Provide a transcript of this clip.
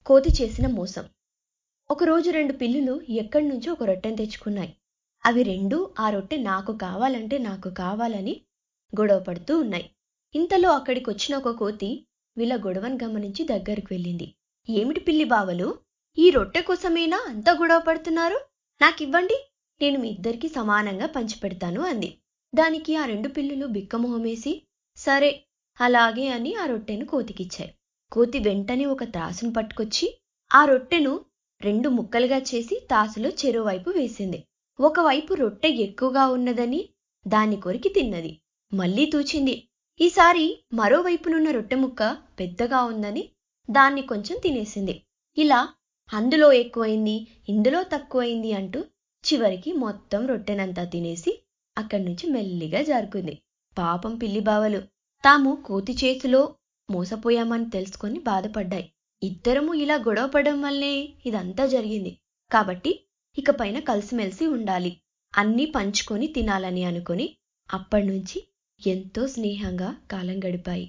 కోతి చేసిన మోసం ఒకరోజు రెండు పిల్లులు ఎక్కడి నుంచో ఒక రొట్టెను తెచ్చుకున్నాయి అవి రెండూ ఆ రొట్టె నాకు కావాలంటే నాకు కావాలని గొడవ పడుతూ ఉన్నాయి ఇంతలో అక్కడికి వచ్చిన ఒక కోతి వీళ్ళ గొడవను గమనించి దగ్గరికి వెళ్ళింది ఏమిటి పిల్లి బావలు ఈ రొట్టె కోసమేనా అంత గొడవ పడుతున్నారు నాకివ్వండి నేను మీ ఇద్దరికి సమానంగా పంచిపెడతాను అంది దానికి ఆ రెండు పిల్లులు బిక్కమొహమేసి సరే అలాగే అని ఆ రొట్టెను కోతికిచ్చాయి కోతి వెంటనే ఒక త్రాసును పట్టుకొచ్చి ఆ రొట్టెను రెండు ముక్కలుగా చేసి తాసులో చెరోవైపు వేసింది ఒకవైపు రొట్టె ఎక్కువగా ఉన్నదని దాన్ని కొరికి తిన్నది మళ్ళీ తూచింది ఈసారి మరోవైపునున్న రొట్టె ముక్క పెద్దగా ఉందని దాన్ని కొంచెం తినేసింది ఇలా అందులో ఎక్కువైంది ఇందులో తక్కువైంది అంటూ చివరికి మొత్తం రొట్టెనంతా తినేసి అక్కడి నుంచి మెల్లిగా జారుకుంది పాపం పిల్లి బావలు తాము కోతి చేతిలో మోసపోయామని తెలుసుకొని బాధపడ్డాయి ఇద్దరము ఇలా గొడవపడడం వల్లే ఇదంతా జరిగింది కాబట్టి ఇకపైన కలిసిమెలిసి ఉండాలి అన్నీ పంచుకొని తినాలని అనుకొని అప్పటినుంచి ఎంతో స్నేహంగా కాలం గడిపాయి